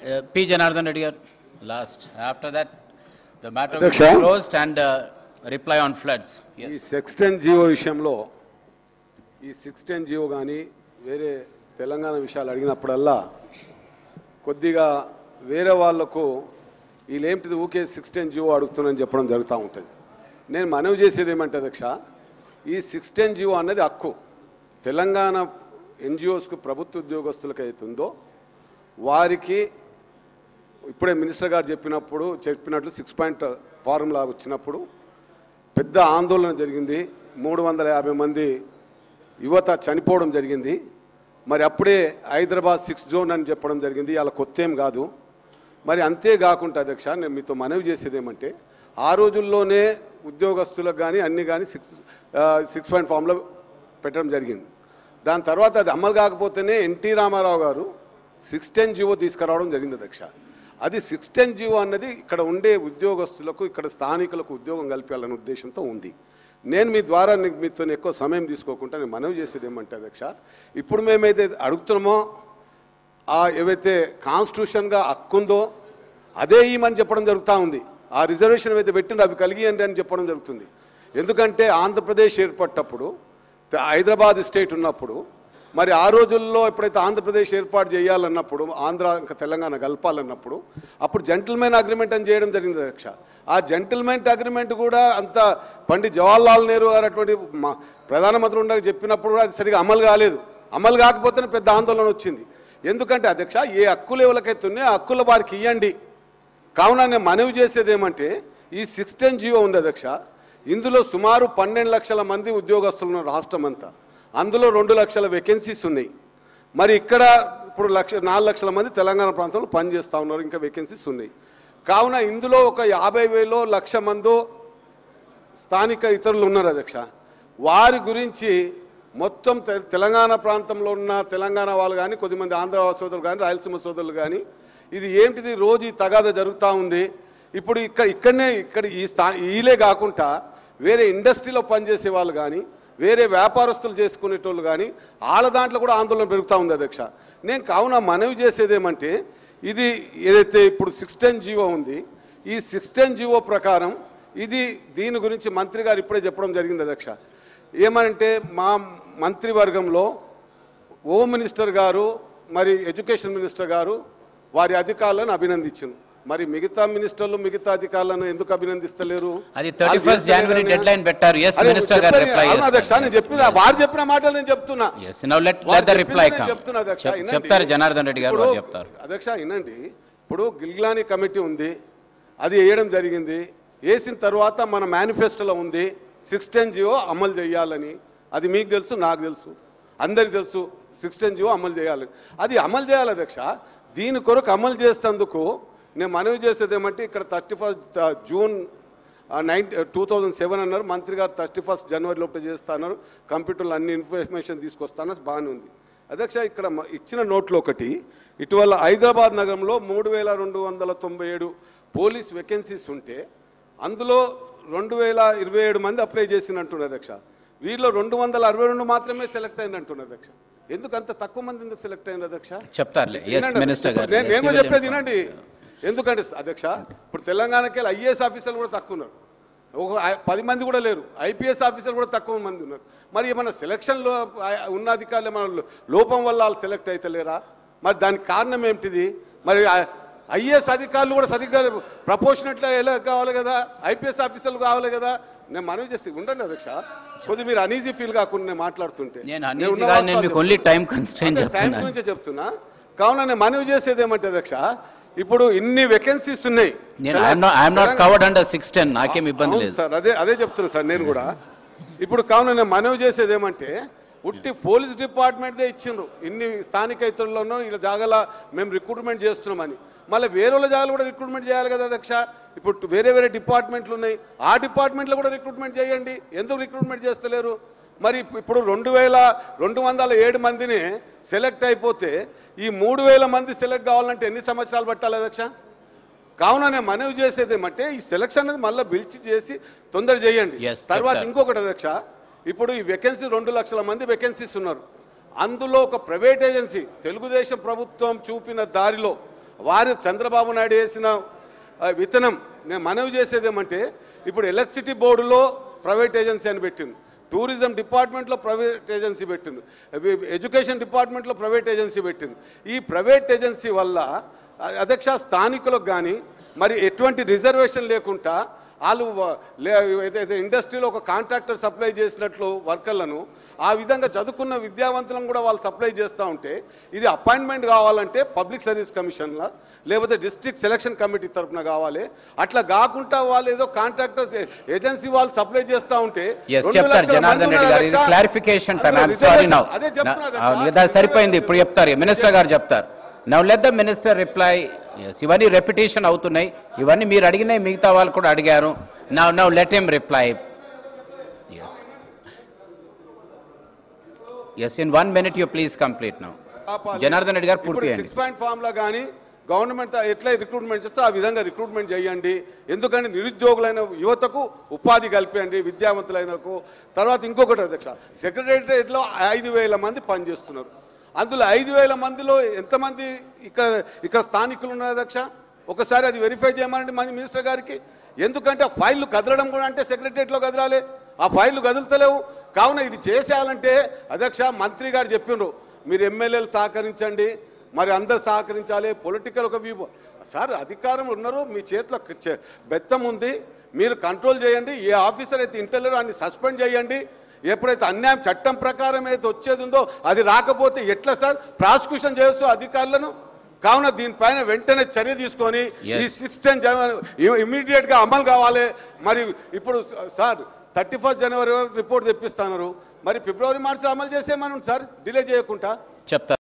Uh, P. Janardhan Reddy garu, last. After that, the matter will be Adhyaksha. closed and uh, reply on floods. ఈ Yes. సెక్స్టెన్ Jio విషయంలో ఈ sixteen Jio కానీ వేరే తెలంగాణ విషయాలు అడిగినప్పుడల్లా కొద్దిగా వేరే వాళ్లకు వీళ్ళేమిటిది ఊకే సిక్స్టెన్ జియో అడుగుతున్నారని చెప్పడం జరుగుతూ ఉంటుంది నేను మనవి చేసేది ఏమంటే అధ్యక్ష ఈ సిక్స్టెన్ జియో అన్నది హక్కు తెలంగాణ ఎన్జిఓస్కు ప్రభుత్వ ఉద్యోగస్తులకు అవుతుందో వారికి ఇప్పుడే మినిస్టర్ గారు చెప్పినప్పుడు చెప్పినట్లు సిక్స్ పాయింట్ ఫార్ములా వచ్చినప్పుడు పెద్ద ఆందోళన జరిగింది మూడు వందల యాభై మంది యువత చనిపోవడం జరిగింది మరి అప్పుడే హైదరాబాద్ సిక్స్ జోన్ అని చెప్పడం జరిగింది అలా కొత్త ఏం కాదు మరి అంతేకాకుండా అధ్యక్ష నేను మీతో మనవి చేసేది ఏమంటే ఆ రోజుల్లోనే ఉద్యోగస్తులకు కానీ అన్ని కానీ సిక్స్ సిక్స్ పాయింట్ ఫామ్లో పెట్టడం జరిగింది దాని తర్వాత అది అమలు కాకపోతేనే ఎన్టీ రామారావు గారు సిక్స్ టెన్ జీవో తీసుకురావడం జరిగింది అధ్యక్ష అది సిక్స్ టెన్ జీవో అన్నది ఇక్కడ ఉండే ఉద్యోగస్తులకు ఇక్కడ స్థానికులకు ఉద్యోగం కల్పించాలనే ఉద్దేశంతో ఉంది నేను మీ ద్వారా నీ- మీతో ఎక్కువ సమయం తీసుకోకుండా నేను మనవి చేసేది ఏమంటే అధ్యక్ష ఇప్పుడు మేమైతే అడుగుతున్నామో ఆ ఏవైతే కాన్స్టిట్యూషన్గా హక్కుందో అదే ఇమని చెప్పడం జరుగుతూ ఉంది ఆ రిజర్వేషన్ ఏవైతే పెట్టిందో అవి కలిగియండి అని చెప్పడం జరుగుతుంది ఎందుకంటే ఆంధ్రప్రదేశ్ ఏర్పడ్డప్పుడు త- హైదరాబాద్ స్టేట్ ఉన్నప్పుడు మరి ఆ రోజుల్లో ఎప్పుడైతే ఆంధ్రప్రదేశ్ ఏర్పాటు చేయాలన్నప్పుడు ఆంధ్ర ఇంకా తెలంగాణ కలపాలన్నప్పుడు అప్పుడు జెంటిల్మెన్ అగ్రిమెంట్ అని చేయడం జరిగింది అధ్యక్ష ఆ జెంటిల్మెన్ అగ్రిమెంట్ కూడా అంత పండిత్ జవహర్లాల్ నెహ్రూ గారు అటువంటి మా- ప్రధానమంత్రి ఉండగా చెప్పినప్పుడు కూడా అది సరిగా అమలు కాలేదు అమలు కాకపోతేనే పెద్ద ఆందోళన వచ్చింది ఎందుకంటే అధ్యక్ష ఏ హక్కులు ఎవరికైతే ఉన్నాయో ఆ హక్కుల వారికి ఇవ్వండి కావున నేను మనవి చేసేది ఏమంటే ఈ సిక్స్ టెన్ జీవో ఉంది అధ్యక్ష ఇందులో సుమారు పన్నెండు లక్షల మంది ఉద్యోగస్తులు ఉన్నారు రాష్ట్రం అంతా అందులో రెండు లక్షల వేకెన్సీస్ ఉన్నాయి మరి ఇక్కడ ఇప్పుడు లక్ష నాలుగు లక్షల మంది తెలంగాణ ప్రాంతంలో పనిచేస్తూ ఉన్నారు ఇంకా వేకెన్సీస్ ఉన్నాయి కావున ఇందులో ఒక యాభై వేలో లక్ష మందో స్థానిక ఇతరులు ఉన్నారు అధ్యక్ష వారి గురించి మొత్తం తె- తెలంగాణ ప్రాంతంలో ఉన్న తెలంగాణ వాళ్ళు కానీ కొద్దిమంది ఆంధ్ర సోదరులు కానీ రాయలసీమ సోదరులు కానీ ఇది ఏంటిది రోజు ఈ తగాద జరుగుతూ ఉంది ఇప్పుడు ఇక్కడ ఇక్కడనే ఇక్కడ ఈ స్థా ఈలే కాకుండా వేరే ఇండస్ట్రీలో పనిచేసే వాళ్ళు కానీ వేరే వ్యాపారస్తులు చేసుకునేటోళ్ళు కానీ వాళ్ళ దాంట్లో కూడా ఆందోళన పెరుగుతూ ఉంది అధ్యక్ష నేను కావున మనవి చేసేది ఏమంటే ఇది ఏదైతే ఇప్పుడు సిక్స్ టెన్ జీవో ఉంది ఈ సిక్స్ టెన్ జీవో ప్రకారం ఇది దీని గురించి మంత్రి గారు ఇప్పుడే చెప్పడం జరిగింది అధ్యక్ష ఏమంటే మా మంత్రివర్గంలో హోమ్ మినిస్టర్ గారు మరి ఎడ్యుకేషన్ మినిస్టర్ గారు వారి అధికారులను అభినందించారు మరి మిగతా మినిస్టర్లు మిగతా అధికారులను ఎందుకు అభినందిస్తలేరు అది వాళ్ళు 31st చేస్తలేరని- January deadline పెట్టారు. Yes, అరే, Minister గారు చెప్పేది- reply అవును అధ్యక్ష చేస్తారు. నేను చెప్పిన వారు చెప్పిన మాటలు నేను చెప్తున్నా Yes, now let, వారు let the reply చెప్పింది నేను come. చెప్తున్నా అధ్యక్ష, చెప్- వినండి. చెప్తారు జనార్దన్ రెడ్డి గారు ఇప్పుడు వారు చెప్తారు అధ్యక్ష వినండి ఇప్పుడు గిల్గ్లాని కమిటీ ఉంది అది వేయడం జరిగింది వేసిన తర్వాత మన మేనిఫెస్టోలో ఉంది సిక్స్ టెన్ జియో అమలు చేయాలని అది మీకు తెలుసు నాకు తెలుసు అందరికి తెలుసు సిక్స్ టెన్ జియో అమలు చేయాలని అది అమలు చేయాలి అధ్యక్ష దీని కొరకు అమలు చేసేందుకు నేను మనవి చేసేది ఏమంటే ఇక్కడ thirty first June nine two thousand seven అన్నారు మంత్రి గారు థర్టీ ఫస్ట్ జనవరి లోపల చేస్తున్నారు కంప్యూటర్లో అన్ని ఇన్ఫర్మేషన్ తీసుకొస్తాను బాగానే ఉంది అధ్యక్ష ఇక్కడ మ- ఇచ్చిన నోట్లో ఒకటి ఇటీవల హైదరాబాద్ నగరంలో మూడు వేల రెండు వందల తొంభై ఏడు పోలీస్ వేకెన్సీస్ ఉంటే అందులో రెండు వేల ఇరవై ఏడు మంది అప్లై చేసినట్టున్నారు అధ్యక్ష వీరిలో రెండు వందల అరవై రెండు మాత్రమే సెలెక్ట్ అయినట్టున్నారు అధ్యక్ష ఎందుకు అంత తక్కువ మంది ఎందుకు సెలెక్ట్ అయినారు అధ్యక్ష చెప్తారులే ఎస్ వినండి మినిస్టర్ గారు నేను Yes, నేను we కూడా will చెప్పేది inform. వినండి ఎందుకంటే అధ్యక్ష ఇప్పుడు తెలంగాణకి వెళ్ళి ఐఏఎస్ ఆఫీసర్లు కూడా తక్కువ ఉన్నారు ఒక ఐ- పది మంది కూడా లేరు ఐపీఎస్ ఆఫీసర్లు కూడా తక్కువ మంది ఉన్నారు మరి ఏమన్నా సెలక్షన్లో ఆ- ఉన్న అధికారులు ఏమన్నా లోపం వల్ల వాళ్ళు సెలెక్ట్ అవుతలేరా మరి దానికి కారణం ఏమిటిది మరి ఐఏఎస్ అధికారులు కూడా సరిగ్గా ప్రపోర్షనెట్గా ఎలా కావాలి కదా ఐపీఎస్ ఆఫీసర్లు కావాలి కదా నేను మనవి చేసి ఉండండి అధ్యక్ష కొద్ది మీరు అనీజీ ఫీల్ కాకుండా నేను మాట్లాడుతుంటే నేను నేను అనేసి ఉన్న కాదు నేను వాస్తవాలు మీకు ఓన్లీ టైం కన్స్ట్రెయిన్ అంటే టైం చెప్తున్నాను గురించే చెప్తున్నా కావున నేను మనవి చేసేది ఏమంటే అధ్యక్ష ఇప్పుడు ఇన్ని వేకెన్సీస్ ఉన్నాయి నేను I'm not I'm not Telangana- covered under six ten నాకేం ఇబ్బంది అవును లేదు సార్ అదే అదే చెప్తున్నా సార్ నేను కూడా ఇప్పుడు కావున నేను మనవి చేసేది ఏమంటే ఉట్టి పోలీస్ డిపార్ట్మెంట్దే ఇచ్చిండ్రు ఇన్ని స్థానికేతరుల్లోనూ ఇలా జాగాల మేము రిక్రూట్మెంట్ చేస్తున్నామని మళ్ళీ వేరే వాళ్ళ జాగాలు కూడా రిక్రూట్మెంట్ చేయాలి కదా అధ్యక్ష ఇప్పుడు వేరే వేరే డిపార్ట్మెంట్లు ఉన్నాయి ఆ డిపార్ట్మెంట్లో కూడా రిక్రూట్మెంట్ చేయండి ఎందుకు రిక్రూట్మెంట్ చేస్తలేరు మరి ఇప్పు- ఇప్పుడు రెండు వేల రెండు వందల ఏడు మందిని సెలెక్ట్ అయిపోతే ఈ మూడు వేల మంది సెలెక్ట్ కావాలంటే ఎన్ని సంవత్సరాలు పట్టాలి అధ్యక్ష కావున నేను మనవి చేసేది ఏమంటే ఈ సెలక్షన్ అనేది మళ్ళీ పిలిచి చేసి తొందర చేయండి Yes, తర్వాత చెప్తారు. ఇంకొకటి అధ్యక్ష ఇప్పుడు ఈ వేకెన్సీ రెండు లక్షల మంది వేకెన్సీస్ ఉన్నారు అందులో ఒక ప్రైవేట్ ఏజెన్సీ తెలుగుదేశం ప్రభుత్వం చూపిన దారిలో వారు చంద్రబాబు నాయుడు వేసిన ఆ, విత్తనం నేను మనవి చేసేది ఏమంటే ఇప్పుడు ఎలక్ట్రిసిటీ బోర్డులో ప్రైవేట్ ఏజెన్సీ అని పెట్టింది టూరిజం డిపార్ట్మెంట్లో ప్రైవేట్ ఏజెన్సీ పెట్టింది ఎ- ఎడ్యుకేషన్ డిపార్ట్మెంట్లో ప్రైవేట్ ఏజెన్సీ పెట్టింది ఈ ప్రైవేట్ ఏజెన్సీ వల్ల అ- అధ్యక్ష స్థానికులకు కానీ మరి ఎటువంటి రిజర్వేషన్ లేకుండా వాళ్ళు వ- లే- ఏదైతే ఇండస్ట్రీలో ఒక కాంట్రాక్టర్ సప్లై చేసినట్లు వర్కర్లను ఆ విధంగా చదువుకున్న విద్యావంతులను కూడా వాళ్ళు సప్లై చేస్తూ ఉంటే ఇది అపాయింట్మెంట్ కావాలంటే పబ్లిక్ సర్వీస్ కమిషన్లా లేకపోతే డిస్ట్రిక్ట్ సెలక్షన్ కమిటీ తరఫున కావాలి అట్లా కాకుండా వాళ్ళు ఏదో కాంట్రాక్టర్స్ ఏజెన్సీ వాళ్ళు సప్లై చేస్తూ ఉంటే ఎస్ రెండు చెప్తారు లక్షల జనార్దన్ మంది రెడ్డి ఉన్నారు గారు ఇది అధ్యక్ష. క్లారిఫికేషన్ అదే time I'm sorry reservation. Now అదే చెప్తున్నా అధ్యక్ష. లేదా సరిపోయింది ఇప్పుడు చెప్తారు మినిస్టర్ గారు చెప్తారు now let the minister reply ఇవన్నీ రెపిటేషన్ అవుతున్నాయి ఇవన్నీ మీరు అడిగినాయి మిగతా వాళ్ళు కూడా అడిగారు now now let him reply yes yes in one minute you please complete now ఆపాలి. జనార్దన్ రెడ్డి గారు పూర్తి ఇప్పుడు చేయండి సిక్స్ పాయింట్ ఫార్ములా కానీ గవర్నమెంట్ ఎట్లా రిక్రూట్మెంట్ చేస్తే ఆ విధంగా రిక్రూట్మెంట్ చేయండి ఎందుకంటే నిరుద్యోగులైన యువతకు ఉపాధి కల్పించండి విద్యావంతులైనకు తర్వాత ఇంకొకటి అధ్యక్ష సెక్రటేరియట్లో ఐదు వేల మంది పనిచేస్తున్నారు అందులో ఐదు వేల మందిలో ఎంతమంది ఇక్కడ ఇక్కడ స్థానికులు ఉన్నారు అధ్యక్ష ఒకసారి అది వెరిఫై చేయమనండి మన మినిస్టర్ గారికి ఎందుకంటే ఆ ఫైళ్ళు కదలడం కూడా అంటే సెక్రటరియట్లో కదలాలి ఆ ఫైళ్ళు కదులుతలేవు కావున ఇది చేసేయాలంటే అధ్యక్ష మంత్రి గారు చెప్పిండ్రు మీరు ఎమ్మెల్యేలు సహకరించండి మరి అందరు సహకరించాలి పొలిటికల్ ఒక వ్యూ సార్ అధికారం ఉన్నారు మీ చేతిలో చె- బెత్తం ఉంది మీరు కంట్రోల్ చేయండి ఏ ఆఫీసర్ అయితే ఇంటర్వ్యూ అన్ని సస్పెండ్ చేయండి ఎప్పుడైతే అన్యాయం చట్టం ప్రకారం అయితే వచ్చేది ఉందో అది రాకపోతే ఎట్లా సార్ ప్రాసిక్యూషన్ చేస్తూ అధికారులను కావున దీనిపైన వెంటనే చర్య తీసుకొని Yes. ఈ సిక్స్ టెన్ ఇమీడియట్ గా అమలు కావాలి మరి ఇప్పుడు సార్ థర్టీ ఫస్ట్ జనవరి వరకు రిపోర్ట్ తెప్పిస్తున్నారు మరి ఫిబ్రవరి మార్చి అమలు చేసేమను సార్ డిలే చేయకుండా చెప్తారు